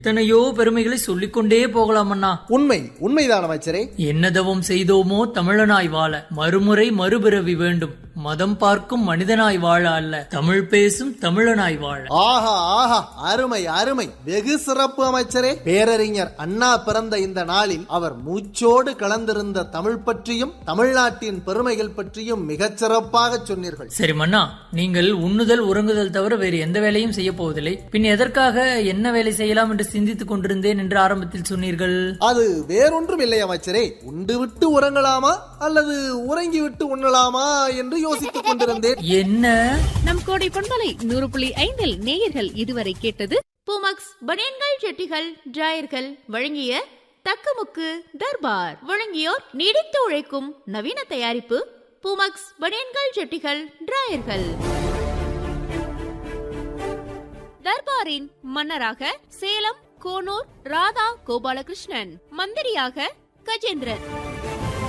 எத்தனையோ பெருமைகளை சொல்லிக்கொண்டே போகலாம் அண்ணா உண்மை உண்மைதான் அமைச்சரே என்னதவம் செய்தோமோ தமிழனாய் வாழ மறுமுறை மறுபிறவி வேண்டும் மதம் பார்க்கும் மனிதனாய் வாழ அல்ல தமிழ் பேசும் தமிழனாய் வாழ ஆஹா ஆஹா அருமை அருமை வெகு சிறப்பு அமைச்சரே பேரறிஞர் அண்ணா பிறந்த இந்த நாளில் அவர் மூச்சோடு கலந்திருந்த தமிழ் பற்றியும் தமிழ்நாட்டின் பெருமைகள் பற்றியும் மிகச் சிறப்பாக சொன்னீர்கள் சரி மன்னா நீங்கள் உண்ணுதல் உறங்குதல் தவிர வேறு எந்த வேலையும் செய்ய போவதில்லை பின் எதற்காக என்ன வேலை செய்யலாம் என்று சிந்தித்துக் கொண்டிருந்தேன் என்று ஆரம்பத்தில் சொன்னீர்கள் அது வேறொன்றும் இல்லை அமைச்சரே உண்டு விட்டு உறங்கலாமா அல்லது உறங்கி விட்டு உண்ணலாமா என்று யோசித்துக் கொண்டிருந்தேன் என்ன நம் கோடை பண்பலை நூறு புள்ளி ஐந்தில் நேயர்கள் இதுவரை கேட்டது பூமக்ஸ் பனியன்கள் ஜெட்டிகள் டிராயர்கள் வழங்கிய தக்கமுக்கு தர்பார் வழங்கியோர் நீடித்து உழைக்கும் நவீன தயாரிப்பு பூமக்ஸ் பனியன்கள் ஜெட்டிகள் டிராயர்கள் தர்பாரின் மன்னராக சேலம் கோனூர் ராதா கோபாலகிருஷ்ணன் மந்திரியாக கஜேந்திரன்